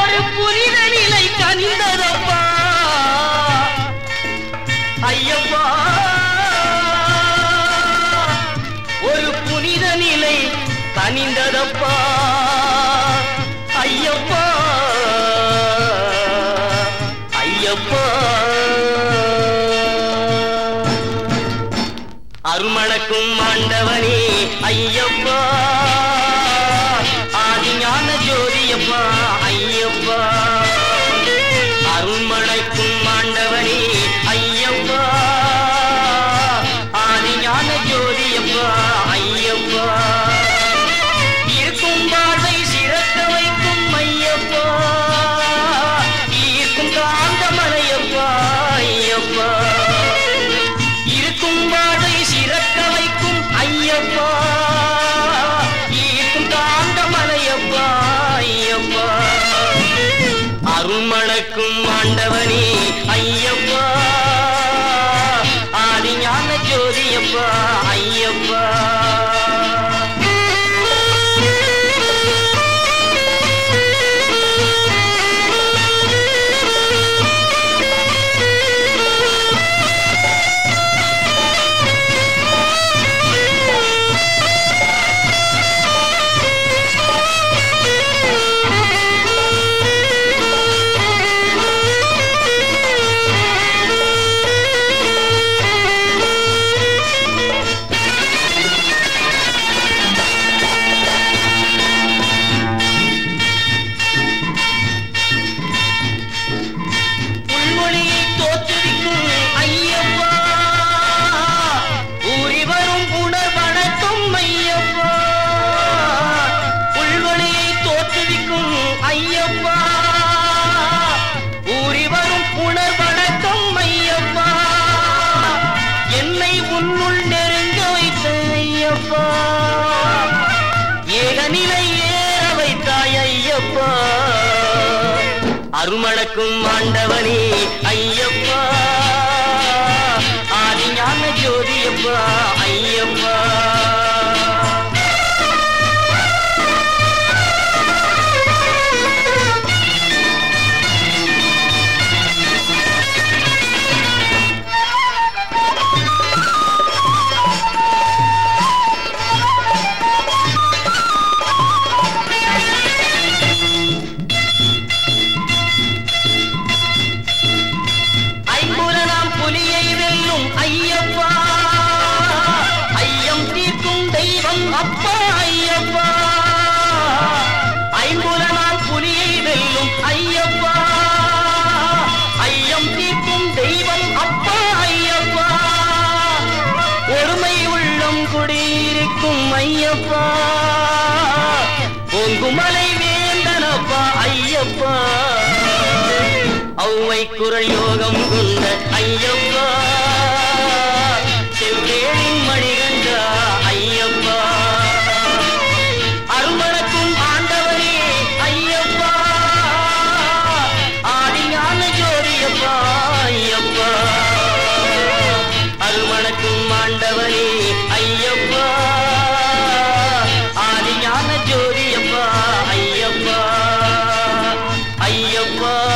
ஒரு புனித நிலை கனிந்ததப்பா ஐயப்பா ஒரு புனித நிலை கனிந்ததப்பா ஐயப்பா ஐயப்பா அருமணக்கும் ஆண்டவனே ஐயப்பா ஆதிஞான ஜோதியப்பா ஐயப்பா அருள்மழைக்கும் ஆண்டவனே ஐயப்பா ஆதிஞான ஜோதியப்பா ஐயப்பா இருக்கும் வாழ்வை சிறக்க வைக்கும் ஐயப்பா ஈர்க்கும் காந்தமலையப்பா ஐயப்பா இருக்கும் வாழ்வை சிறக்க வைக்கும் ஐயப்பா ஈர்க்கும் காந்தமலையப்பா ஐயப்பா அருள்மணக்கும் ஆண்டவனே ஐயப்பா ஆதிஞான ஜோதியப்பா ஐயப்பா உள்மொழியை தோற்றுவிக்கும் ஐயப்பா ஊறி வரும் உணர்வணக்கும் ஐயப்பா உள்மொழியை தோற்றுவிக்கும் ஐயப்பா ஊறி வரும் உணர்வணக்கும் ஐயப்பா என்னை உன்னுள் நெருங்க வைத்த ஐயப்பா ஏகநிலை ஏற வைத்தாய் ஐயப்பா அருமணக்கும் ஆண்டவனே ஐயப்பா ஆதிஞான ஜோதியப்பா ஐயப்பா ஐம்புலனாம் புலியை வெல்லும் ஐயப்பா ஐயம் தீர்க்கும் தெய்வம் அப்பா ஐயப்பா ஐம்புலனாம் புலியை வெல்லும் ஐயப்பா ஐயம் தீர்க்கும் தெய்வம் அப்பா ஐயப்பா ஒருமை உள்ளம் குடியிருக்கும் ஐயப்பா பொங்குமலை வேந்தனப்பா ஐயப்பா ஔவை குரல் யோகம் கொண்ட ஐயப்பா செவ்வேளின் மணிகண்டா ஐயப்பா அருமணக்கும் ஆண்டவரே ஐயப்பா ஆதிஞான ஜோதியப்பா ஐயப்பா அருமணக்கும் ஆண்டவரே ஐயப்பா ஆதிஞான ஜோதியப்பா ஐயப்பா ஐயப்பா